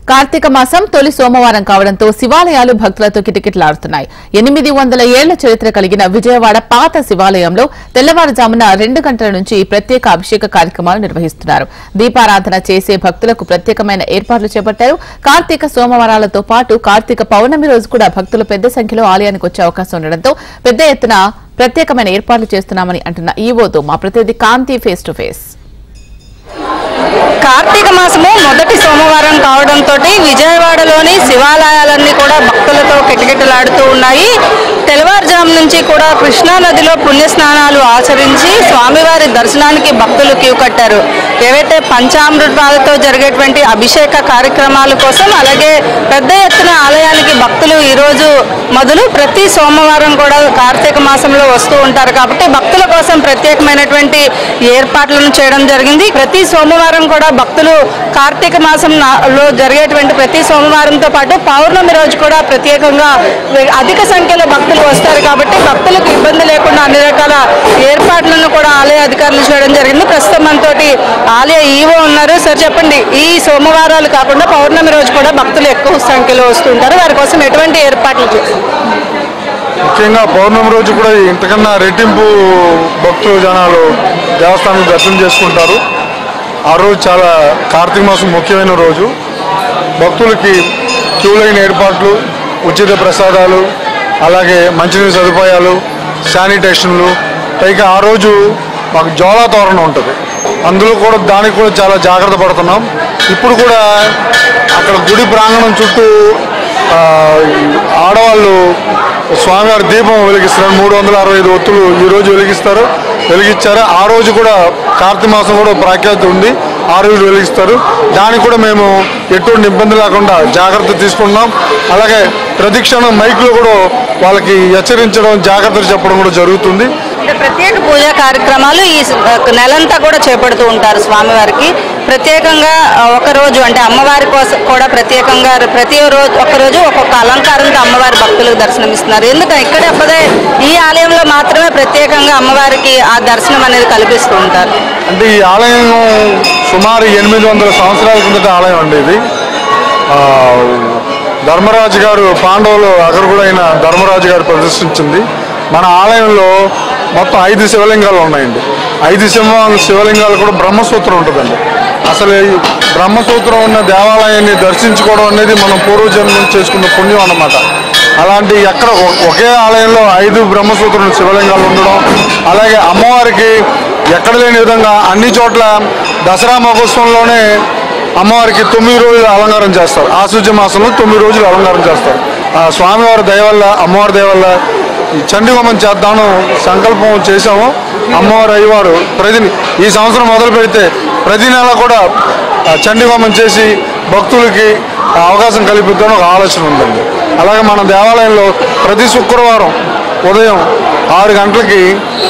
కార్తీక మాసం తొలి సోమవారం కావడంతో శివాలయాలు భక్తులతో కిటకిటలాడుతున్నాయి ఎనిమిది వందల ఏళ్ల చరిత్ర కలిగిన విజయవాడ పాత శివాలయంలో తెల్లవారుజామున రెండు గంటల నుంచి ప్రత్యేక అభిషేక కార్యక్రమాలు నిర్వహిస్తున్నారు దీపారాధన చేసే భక్తులకు ప్రత్యేకమైన ఏర్పాట్లు చేపట్టారు కార్తీక సోమవారాలతో పాటు కార్తీక పౌర్ణమి రోజు కూడా భక్తులు పెద్ద సంఖ్యలో ఆలయానికి వచ్చే అవకాశం ఉండడంతో పెద్ద ఎత్తున ప్రత్యేకమైన ఏర్పాట్లు చేస్తున్నామని అంటున్న ఈవోతో మా ప్రతినిధి కాంతి ఫేస్ టు ఫేస్ కార్తీక మాసము మొదటి సోమవారం కావడంతో విజయవాడలోని శివాలయాలన్నీ కూడా భక్తులతో కిటకిటలాడుతూ ఉన్నాయి తెల్లవారుజాము నుంచి కూడా కృష్ణా నదిలో పుణ్యస్నానాలు ఆచరించి స్వామివారి దర్శనానికి భక్తులు క్యూ కట్టారు ఏవైతే పంచామృతాలతో జరిగేటువంటి అభిషేక కార్యక్రమాల కోసం అలాగే పెద్ద ఎత్తున ఆలయానికి భక్తులు ఈరోజు మొదలు ప్రతి సోమవారం కూడా కార్తీక మాసంలో వస్తూ ఉంటారు కాబట్టి భక్తుల కోసం ప్రత్యేకమైనటువంటి ఏర్పాట్లను చేయడం జరిగింది ప్రతి సోమవారం కూడా భక్తులు కార్తీక మాసం నా- లో జరిగేటువంటి ప్రతి సోమవారంతో పాటు పౌర్ణమి రోజు కూడా ప్రత్యేకంగా వే- అధిక సంఖ్యలో భక్తులు వస్తారు కాబట్టి భక్తులకు ఇబ్బంది లేకుండా అన్ని రకాల ఏర్పాట్లను కూడా ఆలయ అధికారులు చేయడం జరిగింది ప్రస్తుతం మనతోటి ఆలయ ఈవో ఉన్నారు సార్ చెప్పండి ఈ సోమవారాలు కాకుండా పౌర్ణమి రోజు కూడా భక్తులు ఎక్కువ సంఖ్యలో వస్తుంటారు వారి కోసం ఎటువంటి ఏర్పాట్లు చేస్తారు ముఖ్యంగా పౌర్ణమి రోజు కూడా ఇంతకన్నా రెట్టింపు భక్తులు జనాలు దేవస్థానం దర్శనం చేసుకుంటారు ఆ రోజు చాలా కార్తీక మాసం ముఖ్యమైన రోజు భక్తులకి క్యూ లైన్ ఏర్పాట్లు ఉచిత ప్రసాదాలు అలాగే మంచినీటి సదుపాయాలు శానిటేషన్లు పైగా ఆ రోజు మాకు జ్వాలా తోరణం ఉంటుంది అందులో కూడా దానికి కూడా చాలా జాగ్రత్త పడుతున్నాం ఇప్పుడు కూడా అక్కడ గుడి ప్రాంగణం చుట్టూ ఆ, ఆడవాళ్ళు స్వామివారి దీపం వెలిగిస్తారు మూడు వందల అరవై ఐదు ఒత్తులు ఈ రోజు వెలిగిస్తారు వెలిగించారు ఆ రోజు కూడా కార్తీక మాసం కూడా ప్రాఖ్యాత ఉంది ఆ రోజు వెలిగిస్తారు దానికి కూడా మేము ఎటువంటి ఇబ్బంది లేకుండా జాగ్రత్త తీసుకున్నాం అలాగే ప్రతిక్షణం మైక్లో కూడా వాళ్ళకి హెచ్చరించడం జాగ్రత్తలు చెప్పడం కూడా జరుగుతుంది అంటే ప్రత్యేక పూజా కార్యక్రమాలు ఈ స- నెలంతా కూడా చేపడుతూ ఉంటారు స్వామివారికి ప్రత్యేకంగా ఆ, ఒక రోజు అంటే అమ్మవారి కోసం కూడా ప్రత్యేకంగా ప్రతి రోజు ఒక రోజు ఒక్కొక్క అలంకారంతో అమ్మవారి భక్తులకు దర్శనమిస్తున్నారు ఎందుకంటే ఇక్కడ అప్పుడే ఈ ఆలయంలో మాత్రమే ప్రత్యేకంగా అమ్మవారికి ఆ దర్శనం అనేది కల్పిస్తూ ఉంటారు అంటే ఈ ఆలయం సుమారు ఎనిమిది వందల సంవత్సరాల కిందట ఆలయం అండి ఇది ఆ, ధర్మరాజు గారు పాండవులు అగరుగుడైన ధర్మరాజు గారు ప్రదర్శించింది మన ఆలయంలో మొత్తం ఐదు శివలింగాలు ఉన్నాయండి ఐదు శివ శివలింగాలు కూడా బ్రహ్మసూత్రం ఉంటుందండి అసలు ఈ బ్రహ్మసూత్రం ఉన్న దేవాలయాన్ని దర్శించుకోవడం అనేది మనం పూర్వజన్మం చేసుకున్న పుణ్యం అన్నమాట అలాంటి ఎక్కడ ఒ- ఒకే ఆలయంలో ఐదు బ్రహ్మసూత్రం శివలింగాలు ఉండడం అలాగే అమ్మవారికి ఎక్కడ లేని విధంగా అన్ని చోట్ల దసరా మహోత్సవంలోనే అమ్మవారికి తొమ్మిది రోజులు అలంకారం చేస్తారు ఆశుజ్య మాసంలో తొమ్మిది రోజులు అలంకారం చేస్తారు ఆ స్వామివారి దయ వల్ల అమ్మవారి దయ వల్ల ఈ చండీ హోమం చేద్దామని సంకల్పం చేశాము అమ్మవారు అయ్యవారు ప్రతి ఈ సంవత్సరం మొదలు పెడితే ప్రతి నెల కూడా ఆ, చండీ హోమం చేసి భక్తులకి ఆ అవకాశం కల్పిద్దామని ఒక ఆలోచన ఉందండి అలాగే మన దేవాలయంలో ప్రతి శుక్రవారం ఉదయం ఆరు గంటలకి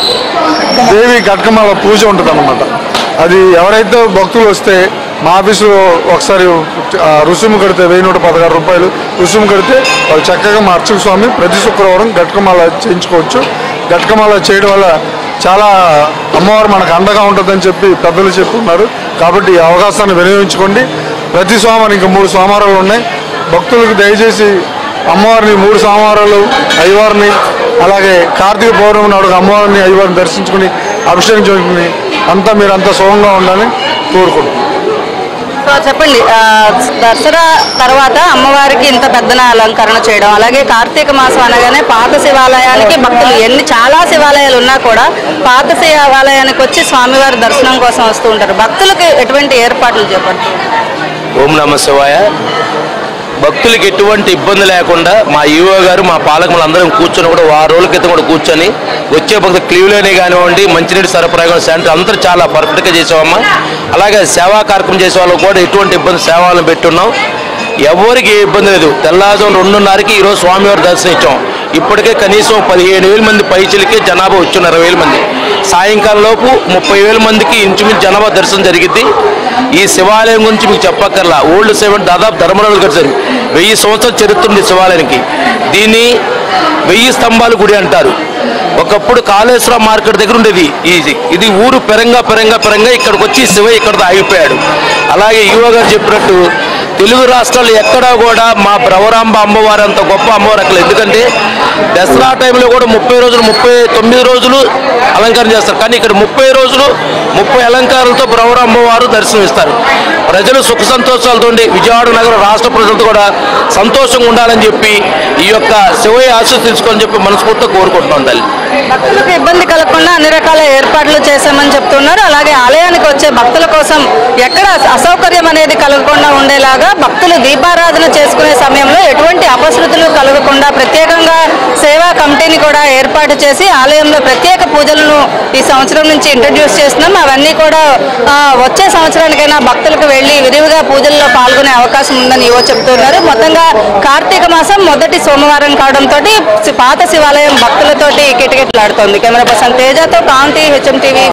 దేవి కట్కమాల పూజ ఉంటుంది అనమాట అది ఎవరైతే భక్తులు వస్తే మా ఆఫీసులో ఒకసారి ఆ, రుసుము కడితే వెయ్యి నూట పదహారు రూపాయలు రుసుము కడితే వాళ్ళు చక్కగా మా అర్చక స్వామి ప్రతి శుక్రవారం గట్కమాల చేయించుకోవచ్చు గట్కమాల చేయడం వల్ల చాలా అమ్మవారు మనకు అండగా ఉంటుందని చెప్పి పెద్దలు చెప్పున్నారు కాబట్టి ఈ అవకాశాన్ని వినియోగించుకోండి ప్రతి సోమవారం ఇంకా మూడు సోమవారాలు ఉన్నాయి భక్తులకు దయచేసి అమ్మవారిని మూడు సోమవారాలు అయ్యవారిని అలాగే కార్తీక పౌర్ణమి నాడు అమ్మవారిని అయ్యవారిని దర్శించుకుని అభిషేకం చేసుకుని అంతా మీరు అంతా సుఖంగా ఉండాలని కోరుకుంటున్నాను సో చెప్పండి ఆ, దసరా తర్వాత అమ్మవారికి ఇంత పెద్దన అలంకరణ చేయడం అలాగే కార్తీక మాసం అనగానే పాత శివాలయానికి భక్తులు ఎన్ని చాలా శివాలయాలు ఉన్నా కూడా పాత శివాలయానికి వచ్చి స్వామివారి దర్శనం కోసం వస్తూ ఉంటారు భక్తులకు ఎటువంటి ఏర్పాట్లు చేపడుతుంది ఓం నమ శివాయ భక్తులకి ఎటువంటి ఇబ్బంది లేకుండా మా ఈవో గారు మా పాలకులందరం కూర్చొని కూడా వారం రోజుల క్రితం కూడా కూర్చొని వచ్చే భక్తులు క్లీవ్లోనే కానివ్వండి మంచినీటి సరఫరా కానీ సెంటర్ అందరూ చాలా పర్ఫెక్ట్గా చేసామమ్మా అలాగే సేవా కార్యక్రమం చేసే వాళ్ళకు కూడా ఎటువంటి ఇబ్బంది సేవలను పెట్టున్నాం ఎవరికి ఏ ఇబ్బంది లేదు తెల్లారుజాము రెండున్నరకి ఈరోజు స్వామివారి దర్శనం ఇచ్చాం ఇప్పటికే కనీసం పదిహేను వేల మంది పైచిలకి జనాభా వచ్చిన ఇరవై వేల మంది సాయంకాలం లోపు ముప్పై వేల మందికి ఇంచుమించు జనాభా దర్శనం జరిగింది ఈ శివాలయం గురించి మీకు చెప్పక్కర్లా ఓల్డ్ సెవెన్ దాదాపు ధర్మరాజు కట్టారు వెయ్యి సంవత్సరాల చరిత్ర ఉంది శివాలయానికి దీన్ని వెయ్యి స్తంభాల గుడి అంటారు ఒకప్పుడు కాళేశ్వరం మార్కెట్ దగ్గర ఉండేది ఇది ఇది ఊరు పెరంగా పెరంగా పెరంగా ఇక్కడికి వచ్చి శివ ఇక్కడ ఆగిపోయాడు అలాగే యువ గారు చెప్పినట్టు తెలుగు రాష్ట్రాలు ఎక్కడా కూడా మా భ్రవరాంబ అమ్మవారు అంత గొప్ప అమ్మవారు అక్కడ ఎందుకంటే దసరా టైంలో కూడా ముప్పై రోజులు ముప్పై తొమ్మిది రోజులు అలంకారం చేస్తారు కానీ ఇక్కడ ముప్పై రోజులు ముప్పై అలంకారాలతో భ్రవర అమ్మవారు దర్శనం ఇస్తారు ప్రజలు సుఖ సంతోషాలతో విజయవాడ నగర రాష్ట్ర ప్రజలతో కూడా సంతోషంగా ఉండాలని చెప్పి ఈ యొక్క శివయ్య ఆశీస్సు తీసుకోవాలని చెప్పి మనస్ఫూర్తిగా కోరుకుంటున్నాం తల్లి భక్తులకు ఇబ్బంది కలగకుండా అన్ని రకాల ఏర్పాట్లు చేశామని చెప్తున్నారు అలాగే ఆలయానికి వచ్చే భక్తుల కోసం ఎక్కడ అసౌకర్యం అనేది కలగకుండా ఉండేలాగా భక్తులు దీపారాధన చేసుకునే సమయంలో ఎటువంటి అపశృతులు కలగకుండా ప్రత్యేకంగా సేవా కమిటీని కూడా ఏర్పాటు చేసి ఆలయంలో ప్రత్యేక పూజలను ఈ సంవత్సరం నుంచి ఇంట్రడ్యూస్ చేస్తున్నాం అవన్నీ కూడా ఆ, వచ్చే సంవత్సరానికైనా భక్తులకు వెళ్లి విరివిగా పూజల్లో పాల్గొనే అవకాశం ఉందని ఇవో చెప్తున్నారు మొత్తంగా కార్తీక మాసం మొదటి సోమవారం కావడంతో పాత శివాలయం భక్తులతోటి కిటకిటలాడుతోంది కెమెరా పర్సన్ తేజతో కాంతి హెచ్ఎం టీవీ